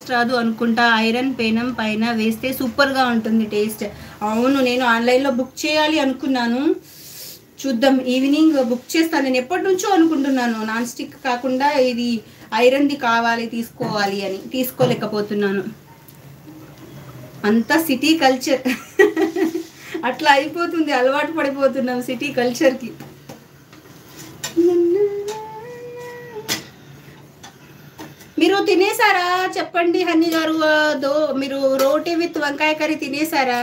Taste రాదు అనుకుంటా iron పేనం పైన వేస్తే సూపర్గా ఉంటుంది టేస్ట్ అవును నేను ఆన్లైన్లో బుక్ చేయాలి అనుకున్నాను చూద్దాం ఈవినింగ్ బుక్ చేస్తాను నేను ఎప్పటి నుంచో అనుకుంటున్నాను నాన్ స్టిక్ కాకుండా ఇది ఐరన్ది కావాలి తీసుకోవాలి అని తీసుకోలేకపోతున్నాను అంతా సిటీ కల్చర్ అట్లా అయిపోతుంది అలవాటు పడిపోతున్నాం సిటీ కల్చర్కి మీరు తినేసారా చెప్పండి హన్ని గారు ఆ, దో మీరు రోటీ విత్ వంకాయ కర్రీ తినేసారా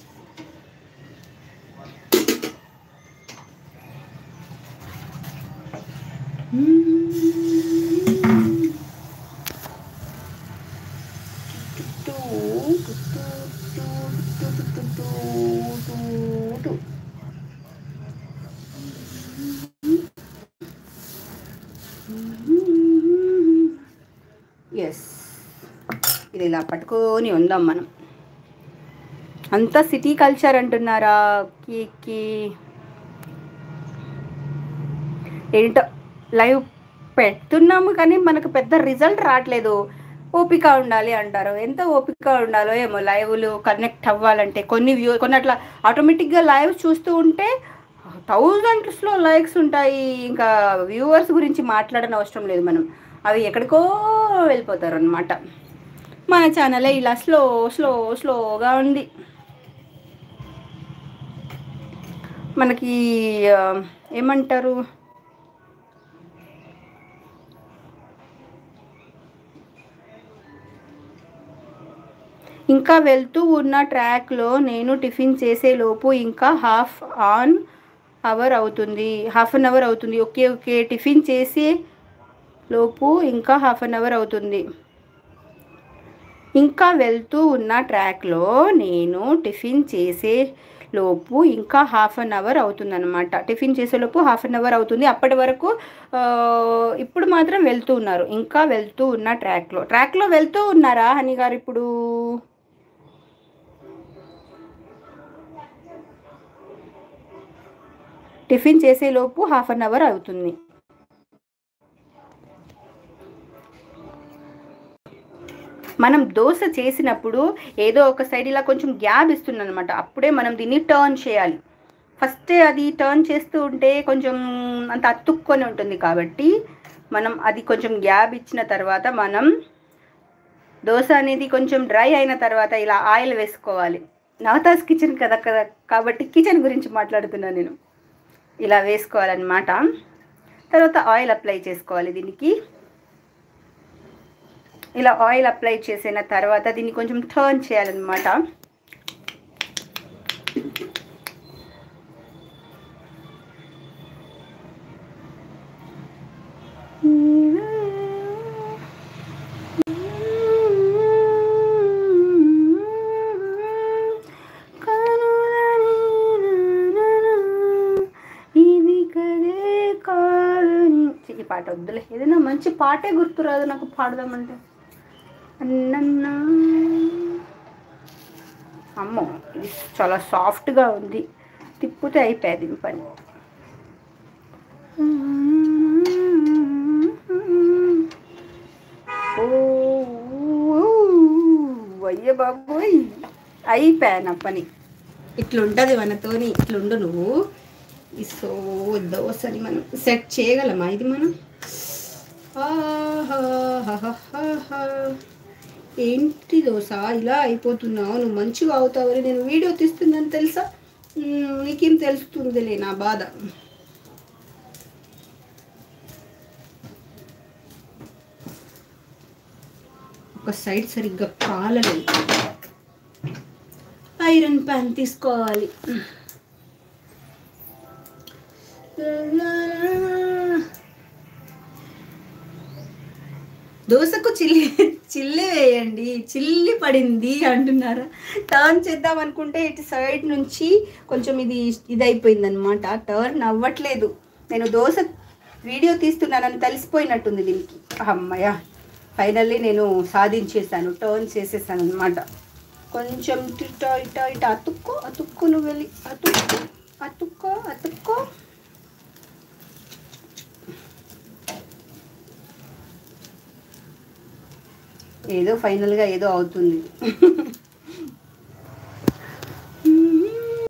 ఎస్ ఇది ఇలా పట్టుకొని ఉందాం మనం అంతా సిటీ కల్చర్ అంటున్నారా కీ ఏంటో లైవ్ పెడుతున్నాము కానీ మనకు పెద్ద రిజల్ట్ రావట్లేదు ఓపిక ఉండాలి అంటారు ఎంత ఓపిక ఉండాలో ఏమో లైవ్లు కనెక్ట్ అవ్వాలంటే కొన్ని వ్యూ కొన్ని అట్లా ఆటోమేటిక్గా లైవ్ చూస్తూ ఉంటే థౌజండ్స్లో లైక్స్ ఉంటాయి ఇంకా వ్యూవర్స్ గురించి మాట్లాడని అవసరం లేదు మనం అవి ఎక్కడికో వెళ్ళిపోతారు అనమాట మన ఛానలే ఇలా స్లో స్లో స్లోగా ఉంది మనకి ఆ, ఏమంటారు ఇంకా వెళ్తూ ఉన్న ట్రాక్లో నేను టిఫిన్ చేసేలోపు ఇంకా హాఫ్ ఆన్ అవర్ అవుతుంది హాఫ్ అన్ అవర్ అవుతుంది ఓకే ఓకే టిఫిన్ చేసే లోపు ఇంకా హాఫ్ అన్ అవర్ అవుతుంది ఇంకా వెళ్తూ ఉన్న ట్రాక్లో నేను టిఫిన్ చేసే లోపు ఇంకా హాఫ్ అన్ అవర్ అవుతుందన్నమాట టిఫిన్ చేసేలోపు హాఫ్ అన్ అవర్ అవుతుంది అప్పటి వరకు ఆ, ఇప్పుడు మాత్రం వెళ్తూ ఉన్నారు ఇంకా వెళ్తూ ఉన్న ట్రాక్లో ట్రాక్లో వెళ్తూ ఉన్నారా హని గారు ఇప్పుడు టిఫిన్ చేసేలోపు హాఫ్ అన్ అవర్ అవుతుంది మనం దోశ చేసినప్పుడు ఏదో ఒక సైడ్ ఇలా కొంచెం గ్యాప్ ఇస్తుంది అనమాట అప్పుడే మనం దీన్ని టర్న్ చేయాలి ఫస్ట్ అది టర్న్ చేస్తూ ఉంటే కొంచెం అంత అతుక్కొని ఉంటుంది కాబట్టి మనం అది కొంచెం గ్యాప్ ఇచ్చిన తర్వాత మనం దోశ అనేది కొంచెం డ్రై అయిన తర్వాత ఇలా ఆయిల్ వేసుకోవాలి నవతాస్ కిచెన్ కదా కదా కాబట్టి కిచెన్ గురించి మాట్లాడుతున్నాను నేను ఇలా వేసుకోవాలన్నమాట తర్వాత ఆయిల్ అప్లై చేసుకోవాలి దీనికి ఇలా ఆయిల్ అప్లై చేసిన తర్వాత దీన్ని కొంచెం టర్న్ చేయాలన్నమాట ఇది కదే కాదని ఈ పాట వద్దులే ఏదైనా మంచి పాటే గుర్తురాదు నాకు పాడదామంటే అన్నన్నా అమ్మో ఇది చాలా సాఫ్ట్గా ఉంది తిప్పితే అయిపోయేది ఈ పని ఓ అయ్య బాబోయ్ అయిపోయా నా పని ఇట్లుంటుంది మనతోని ఇట్లుండు నువ్వు ఈ సో దోశని మనం సెట్ చేయగలమా ఇది మనం ఆహాహాహాహా. ఏంటి దోశ ఇలా అయిపోతున్నావు నువ్వు మంచిగా అవుతావని నేను వీడియో తీస్తుందని తెలుసా మ్మ్, నీకేం తెలుస్తుందిలే నా బాధ ఒక సైడ్ సరిగ్గా కాలలేదు ఐరన్ ప్యాన్ తీసుకోవాలి దోశకు చిల్లి చిల్లి వేయండి చిల్లి పడింది అంటున్నారా టర్న్ చేద్దాం అనుకుంటే ఇటు సైడ్ నుంచి కొంచెం ఇది ఇది అయిపోయింది అనమాట టర్న్ అవ్వట్లేదు నేను దోశ వీడియో తీస్తున్నానని తెలిసిపోయినట్టుంది దీనికి అమ్మయ్య ఫైనల్లీ నేను సాధించేసాను టర్న్ చేసేసాను అనమాట కొంచెం ఇట ఇట ఇట అతుక్కో అతుక్కో నువ్వు వెళ్ళి అతుక్కో అతుక్కో అతుక్కో ఏదో ఫైనల్గా ఏదో అవుతుంది